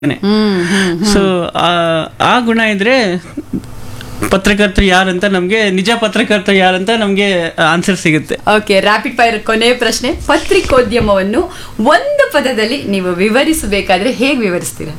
ಹ್ಮ್ ಹ್ಮ್ so ಆ ಗುಣ ಇದ್ರೆ ಪತ್ರಕರ್ತರು ಯಾರಂತ ನಮ್ಗೆ ನಿಜ ಪತ್ರಕರ್ತರು ಯಾರಂತ ನಮ್ಗೆ ಆನ್ಸರ್ ಸಿಗುತ್ತೆ ಓಕೆ ರ್ಯಾಪಿಡ್ ಫೈರ್ ಕೊನೆ ಪ್ರಶ್ನೆ ಪತ್ರಿಕೋದ್ಯಮವನ್ನು ಒಂದು ಪದದಲ್ಲಿ ನೀವು ವಿವರಿಸಬೇಕಾದ್ರೆ ಹೇಗೆ ವಿವರಿಸ್ತೀರಾ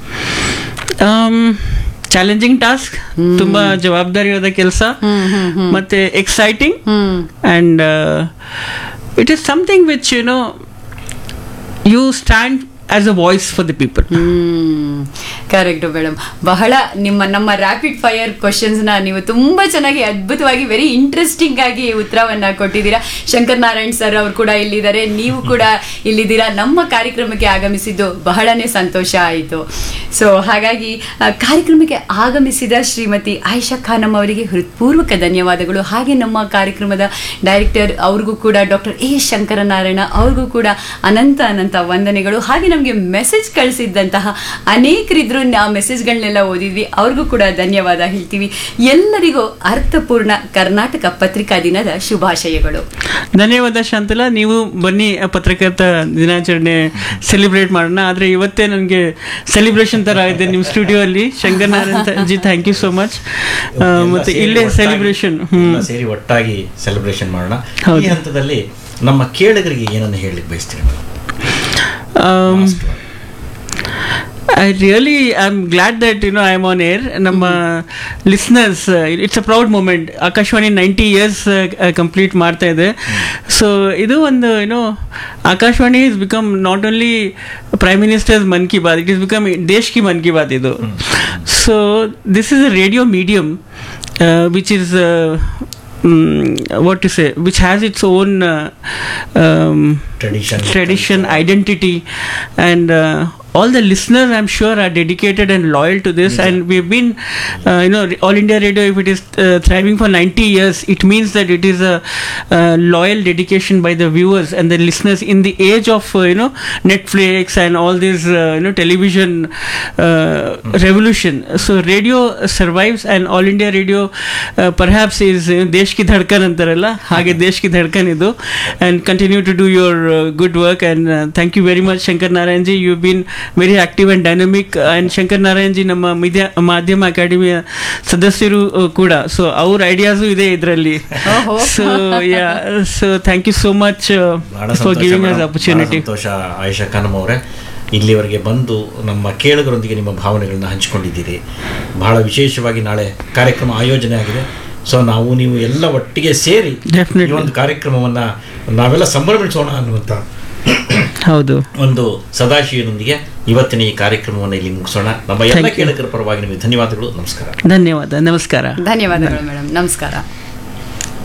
ಚಾಲೆಂಜಿಂಗ್ ಟಾಸ್ಕ್ ತುಂಬಾ ಜವಾಬ್ದಾರಿಯಾದ ಕೆಲಸ ಮತ್ತೆ exciting hmm and it is something which you know you stand as a voice for the people hmm correct madam ಬಹಳ ನಿಮ್ಮ ನಮ್ಮ ರ್ಯಾಪಿಡ್ ಫೈರ್ ಕ್ವಶನ್ಸ್ ನ ನೀವು ತುಂಬಾ ಚೆನ್ನಾಗಿ ಅದ್ಭುತವಾಗಿ ವೆರಿ ಇಂಟ್ರೆಸ್ಟಿಂಗ್ ಆಗಿ ಉತ್ತರವನ್ನ ಕೊಟ್ಟಿದ್ದೀರಾ ಶಂಕರ್ ನಾರಾಯಣ್ ಸರ್ ಅವರು ಕೂಡ ಇಲ್ಲಿದ್ದಾರೆ ನೀವು ಕೂಡ ಇಲ್ಲಿದ್ದೀರಾ ನಮ್ಮ ಕಾರ್ಯಕ್ರಮಕ್ಕೆ ಆಗಮಿಸಿದ್ದು ಬಹಳನೇ ಸಂತೋಷ ಆಯಿತು ಸೊ ಹಾಗಾಗಿ ಆ, ಕಾರ್ಯಕ್ರಮಕ್ಕೆ ಆಗಮಿಸಿದ ಶ್ರೀಮತಿ ಆಯಿಷಾ ಖಾನಂ ಅವರಿಗೆ ಹೃತ್ಪೂರ್ವಕ ಧನ್ಯವಾದಗಳು ಹಾಗೆ ನಮ್ಮ ಕಾರ್ಯಕ್ರಮದ ಡೈರೆಕ್ಟರ್ ಅವ್ರಿಗೂ ಕೂಡ ಡಾಕ್ಟರ್ ಎ ಶಂಕರನಾರಾಯಣ ಅವ್ರಿಗೂ ಕೂಡ ಅನಂತ ಅನಂತ ವಂದನೆಗಳು ಹಾಗೆ ನಮಗೆ ಮೆಸೇಜ್ ಕಳಿಸಿದ್ದಂತಹ ಅನೇಕರಿದ್ರು ಆ ಮೆಸೇಜ್ಗಳನ್ನೆಲ್ಲ ಓದಿದ್ವಿ ಅವ್ರಿಗೂ ಕೂಡ ಧನ್ಯವಾದ ಹೇಳ್ತೀವಿ ಎಲ್ಲರಿಗೂ ಅರ್ಥಪೂರ್ಣ ಕರ್ನಾಟಕ ಪತ್ರಿಕಾ ದಿನದ ಶುಭಾಶಯಗಳು ಧನ್ಯವಾದ ಶಾಂತಲಾ ನೀವು ಬನ್ನಿ ಆ ಪತ್ರಕರ್ತ ದಿನಾಚರಣೆ ಸೆಲಿಬ್ರೇಟ್ ಮಾಡೋಣ ಆದ್ರೆ ಇವತ್ತೇ ನನಗೆ ಸೆಲಿಬ್ರೇಷನ್ ತರ ಇದೆ ನಿಮ್ಮ ಸ್ಟುಡಿಯೋ ಅಲ್ಲಿ Shankar Narayan ji thank you so much ಮತ್ತೆ ಇಲ್ಲೇ ಸೆಲಿಬ್ರೇಷನ್ ಹ್ಮ್ ಎಲ್ಲ ಸೇರಿ ಒಟ್ಟಾಗಿ ಸೆಲೆಬ್ರೇಷನ್ ಮಾಡೋಣ ಹೌದು. ಈ ಹಂತದಲ್ಲಿ ನಮ್ಮ ಕೇಳಿಗರಿಗೆ ಏನನ್ನು ಹೇಳಲಿಕ್ಕೆ ಬಯಸ್ತೀರಿ madam Um, I really am glad that you know I am on air. ನಮ್ಮ listeners it's a proud moment Akashvani ninety years complete ಮಾಡ್ತಾ ಇದೆ ಸೊ ಇದು ಒಂದು ಏನೋ Akashvani is become not only prime ministers Mann ki Baat it is become Desh ki Mann ki Baat ಇದು so this is a radio medium which is what to say which has its own uh, um, tradition tradition, identity, and uh, all the listeners, I'm sure, are dedicated and loyal to this. And we've been, uh, you know, All India Radio, if it is uh, thriving for 90 years, it means that it is a, uh loyal dedication by the viewers and the listeners in the age of, uh, you know, Netflix and all this, uh, you know, television uh, revolution. So radio survives, and All India Radio uh, perhaps is uh, ದೇಶ್ ಕಿ ಧಡ್ಕನ್ ಅಂತಾರಲ್ಲ ಹಾಗೆ ದೇಶ್ ಕಿ ಧಡ್ಕನ್ ಇದು and continue to do your uh, good work and uh, thank you very much shankar narayan ji you've been very active and dynamic uh, and shankar narayan ji ನಮ್ಮ ಮಿದ್ಯ ಮಾಧ್ಯಮ ಅಕಾಡೆಮಿಯ ಸದಸ್ಯರು uh, ಕೂಡ ಸೊ ಅವ್ರ ಐಡಿಯಾಸು ಇದೆ ಇದರಲ್ಲಿ ಓಹೋ. So ya so thank you so much ಬಹಳ ಫಾರ್ ಸಂತೋಷ ಗಿವಿಂಗ್ ಮೇಡಮ್. ಅಸ್ ಬಹಳ ಅಪರ್ಚುನಿಟಿ ಸಂತೋಷ ಆಯಿಷಾ ಖಾನಮ್ ಅವರೇ ಇಲ್ಲಿವರೆಗೆ ಬಂದು ನಮ್ಮ ಕೇಳುಗರೊಂದಿಗೆ ನಿಮ್ಮ ಭಾವನೆಗಳನ್ನ ಹಂಚಿಕೊಂಡಿದ್ದೀರಿ ಬಹಳ ವಿಶೇಷವಾಗಿ ನಾಳೆ ಕಾರ್ಯಕ್ರಮ ಆಯೋಜನೆ ಆಗಿದೆ ಸೊ ನಾವು ನೀವು ಎಲ್ಲ ಒಟ್ಟಿಗೆ ಸೇರಿ ಈ Definitely. ಒಂದು ಕಾರ್ಯಕ್ರಮವನ್ನ ನಾವೆಲ್ಲ ಸಂಭ್ರಮಿಸೋಣ ಅನ್ನುವಂಥ ಹೌದು ಒಂದು ಸದಾಶಯದೊಂದಿಗೆ ಇವತ್ತಿನ ಈ ಕಾರ್ಯಕ್ರಮವನ್ನು ಇಲ್ಲಿ ಮುಗಿಸೋಣ ನಮ್ಮ ಎಲ್ಲ Thank you. ಕೇಳುಗರ ಪರವಾಗಿ ನಿಮಗೆ ಧನ್ಯವಾದಗಳು ನಮಸ್ಕಾರ ಧನ್ಯವಾದ ನಮಸ್ಕಾರ ಧನ್ಯವಾದಗಳು ಮೇಡಮ್ ನಮಸ್ಕಾರ